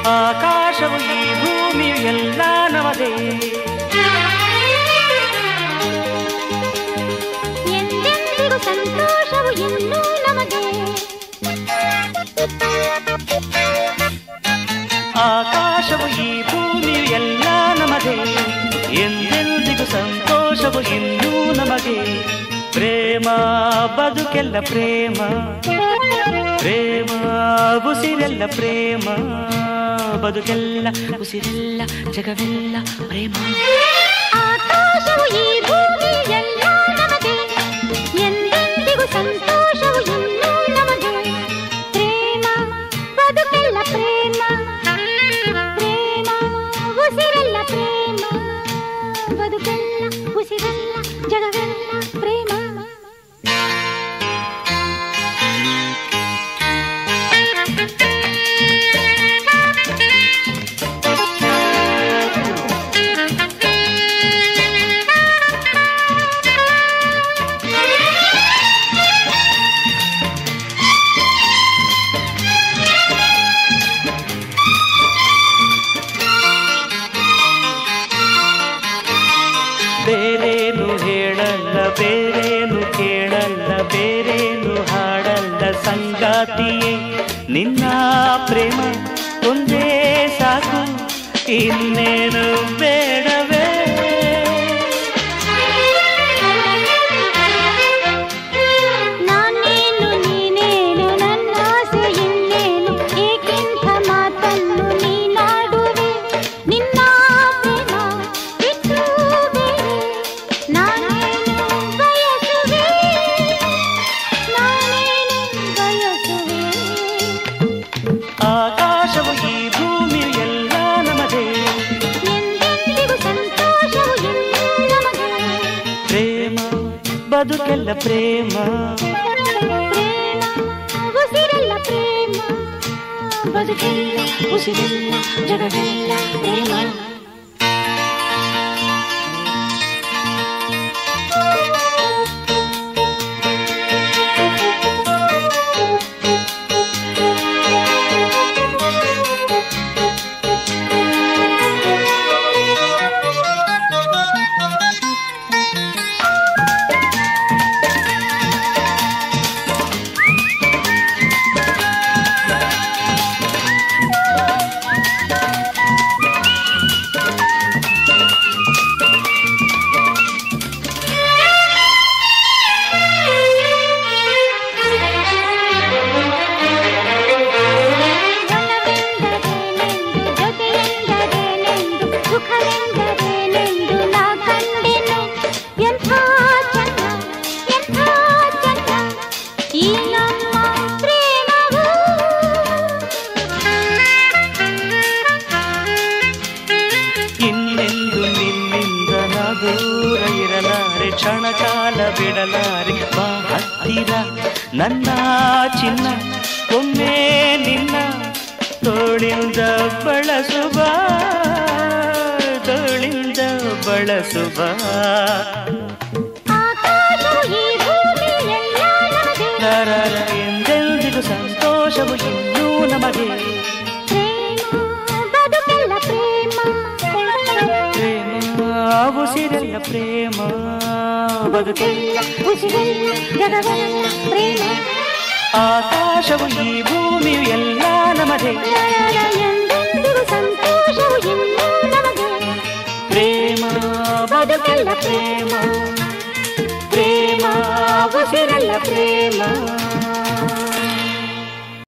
ಆಕಾಶವು ಈ ಭೂಮಿಯು ಎಲ್ಲ ನಮದೇ ಎಂದೆಂದಿಗೂ ಸಂತೋಷವು ಇನ್ನೂ ನಮಗೆ ಆಕಾಶವು ಈ ಭೂಮಿಯು ಎಲ್ಲ ನಮದೇ ಎಂದೆಂದಿಗೂ ಸಂತೋಷವು ಇನ್ನೂ ನಮಗೆ ಪ್ರೇಮ ಬದುಕೆಲ್ಲ ಪ್ರೇಮ ಪ್ರೇಮ ಉಸಿರೆಲ್ಲ ಪ್ರೇಮ ಬದುಕೆಲ್ಲ ಉಸಿರೆಲ್ಲ ಜಗವೆಲ್ಲ ಪ್ರೇಮ ಆಕಾಶವು ಈ ಭೂಮಿ ಎಲ್ಲ ನಮಗೆ ಎಂದೆಂದಿಗೂ ಸಂತೋಷವು ಇನ್ನೂ ನಮಗೆ ಪ್ರೇಮ ಬದುಕೆಲ್ಲ ಪ್ರೇಮ ಪ್ರೇಮ ಉಸಿರೆಲ್ಲ ಪ್ರೇಮ ಬದುಕೆಲ್ಲ ಉಸಿರೆಲ್ಲ ಜಗವೆಲ್ಲ ಪ್ರೇಮ ಬೇರೇನು ಹೇಳಲ್ಲ ಬೇರೇನು ಕೇಳಲ್ಲ ಬೇರೇನು ಹಾಡಲ್ಲ ಸಂಗಾತಿಯೇ ನಿನ್ನ ಪ್ರೇಮ ಒಂದೇ ಸಾಕು ಇನ್ನೇನು ಬೇಡವೇ ನಾನೇನು ನೀನೇನು ನನ್ನ ಆಸೆ ಇನ್ನೇನು ಏಕೆಂಥ ಮಾತನ್ನು ನೀನಾಡುವೆ ನಿನ್ನ ಪ್ರೇಮ ಬಿಟ್ಟು ಬೇರೆ ನಾನೇನು ಬಯಸುವೆ ನಾನೇನು ಬಯಸುವೆ ಆಕಾಶವು ಈ ಭೂಮಿಯು ಎಲ್ಲ ನಮದೇ ಎಂದೆಂದಿಗೂ ಸಂತೋಷವು ಇನ್ನೂ ನಮಗೆ ಪ್ರೇಮ ಬದುಕೆಲ್ಲ ಪ್ರೇಮ ಪ್ರೇಮ ಉಸಿರೆಲ್ಲ ಪ್ರೇಮ ಬದುಕೆಲ್ಲ ಉಸಿರೆಲ್ಲ ಜಗವೆಲ್ಲ ಪ್ರೇಮ ಒಲವೆಂದರೇನೆಂದು ಜೊತೆಯೆಂದರೇನೆಂದು ಸುಖವೆಂದರೇನೆಂದು ನಾ ಕಂಡೆನು ಎಂಥ ಚಂದ ಎಂಥ ಚಂದ ಈ ನಮ್ಮ ಪ್ರೇಮವು ಇನ್ನೆಂದು ನಿನ್ನಿಂದ ನಾ ದೂರ ಇರಲಾರೆ ಕ್ಷಣಕಾಲ ಬಿಡಲಾರೆ ಬಾ ಹತ್ತಿರ ನನ್ನ ಚಿನ್ನ ಒಮ್ಮೆ ನಿನ್ನ ತೋಳಿಂದ ಬಳಸುವ ತೋಳಿಂದ ಬಳಸುವ ಆಕಾಶವು ಈ ಭೂಮಿ ಎಲ್ಲ ನಮಗೆ ನರರ ಎಂದೆಂದಿಗೂ ಸಂತೋಷವು ಇನ್ನೂ ನಮಗೆ ಪ್ರೇಮ ಬದುಕೆಲ್ಲ ಪ್ರೇಮ ಪ್ರೇಮ ಉಸಿರೆಲ್ಲ ಪ್ರೇಮ ಬದುಕೆಲ್ಲ ಉಸಿರೆಲ್ಲ ಜಗವೆಲ್ಲ ಪ್ರೇಮ ಆಕಾಶವು ಈ ಭೂಮಿಯು ಎಲ್ಲ ನಮದೇ ಎಂದೆಂದಿಗೂ ಸಂತೋಷವು ಇನ್ನೂ ನಮಗೆ ಪ್ರೇಮ ಬದುಕೆಲ್ಲ ಪ್ರೇಮ ಪ್ರೇಮ ಉಸಿರೆಲ್ಲ ಪ್ರೇಮ